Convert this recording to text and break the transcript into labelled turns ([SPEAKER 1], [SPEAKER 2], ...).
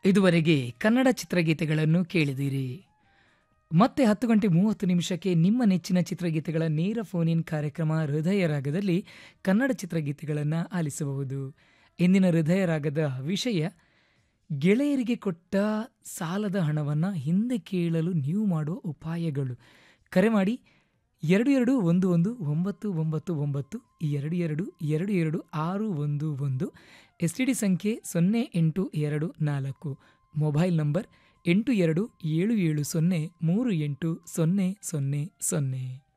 [SPEAKER 1] ಇದುವರೆಗೆ ಕನ್ನಡ ಚಿತ್ರಗೀತೆಗಳನ್ನು ಕೇಳಿದಿರಿ ಮತ್ತೆ ಹತ್ತು ಗಂಟೆ ಮೂವತ್ತು ನಿಮಿಷಕ್ಕೆ ನಿಮ್ಮ ನೆಚ್ಚಿನ ಚಿತ್ರಗೀತೆಗಳ ನೇರ ಫೋನ್ ಇನ್ ಕಾರ್ಯಕ್ರಮ ಹೃದಯ ರಾಗದಲ್ಲಿ ಕನ್ನಡ ಚಿತ್ರಗೀತೆಗಳನ್ನು ಆಲಿಸಬಹುದು ಇಂದಿನ ಹೃದಯ ರಾಗದ ವಿಷಯ ಗೆಳೆಯರಿಗೆ ಕೊಟ್ಟ ಸಾಲದ ಹಣವನ್ನು ಹಿಂದೆ ಕೇಳಲು ನೀವು ಮಾಡುವ ಉಪಾಯಗಳು ಕರೆ ಮಾಡಿ ಎರಡು ಎರಡು ಒಂದು ಒಂದು ಒಂಬತ್ತು ಒಂಬತ್ತು ಒಂಬತ್ತು ಎರಡು ಎರಡು ಎರಡು ಎರಡು ಆರು ಒಂದು ಒಂದು ಎಸ್ ಟಿ ಡಿ ಸಂಖ್ಯೆ ಸೊನ್ನೆ ಎಂಟು ಎರಡು ನಾಲ್ಕು ಮೊಬೈಲ್ ನಂಬರ್ ಎಂಟು ಎರಡು ಏಳು ಏಳು ಸೊನ್ನೆ ಮೂರು ಎಂಟು ಸೊನ್ನೆ ಸೊನ್ನೆ ಸೊನ್ನೆ